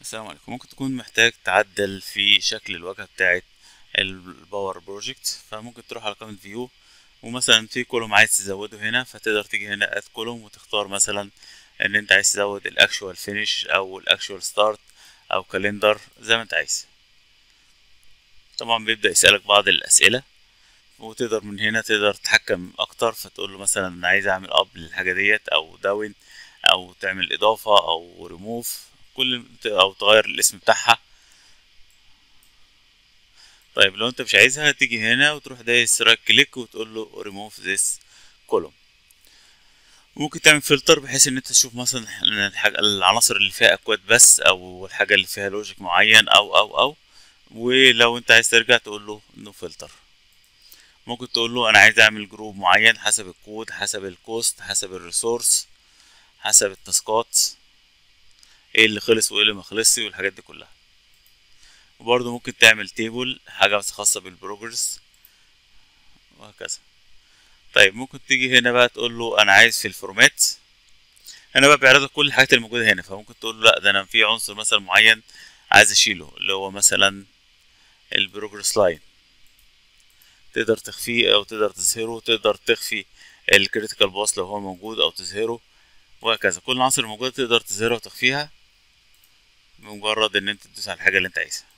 السلام عليكم ممكن تكون محتاج تعدل في شكل الواجهة بتاعة الباور بروجكت فممكن تروح على قائمة فيو ومثلا في كولوم عايز تزوده هنا فتقدر تيجي هنا اد كولوم وتختار مثلا ان انت عايز تزود الاكشوال فينيش او الاكشوال ستارت او كالندر زي ما انت عايز طبعا بيبدأ يسألك بعض الأسئلة وتقدر من هنا تقدر تتحكم اكتر فتقول له مثلا انا عايز اعمل اب للحاجة ديت او داون او تعمل اضافة او ريموف كل او تغير الاسم بتاعها طيب لو انت مش عايزها تيجي هنا وتروح دايس رايت كليك وتقول له ريموف ذيس كولوم ممكن تعمل فلتر بحيث ان انت تشوف مثلا الحاجة العناصر اللي فيها اكواد بس او الحاجة اللي فيها لوجيك معين او او او ولو انت عايز ترجع تقول له نو فلتر ممكن تقول له انا عايز اعمل جروب معين حسب الكود حسب الكوست حسب الريسورس حسب التاسكات ايه اللي خلص وايه اللي ما خلصش والحاجات دي كلها وبرضه ممكن تعمل تيبل حاجة بس خاصة بالبروجرس وهكذا طيب ممكن تيجي هنا بقى تقول له انا عايز في الفورمات هنا بقى بيعرض لك كل الحاجات اللي موجودة هنا فممكن تقول له لا ده انا في عنصر مثلا معين عايز اشيله اللي هو مثلا البروجرس لاين تقدر تخفيه او تقدر تظهره تقدر تخفي الكريتيكال باص لو هو موجود او تظهره وهكذا كل العناصر الموجودة تقدر تظهرها وتخفيها بمجرد ان انت تدوس على الحاجة اللي انت عايزها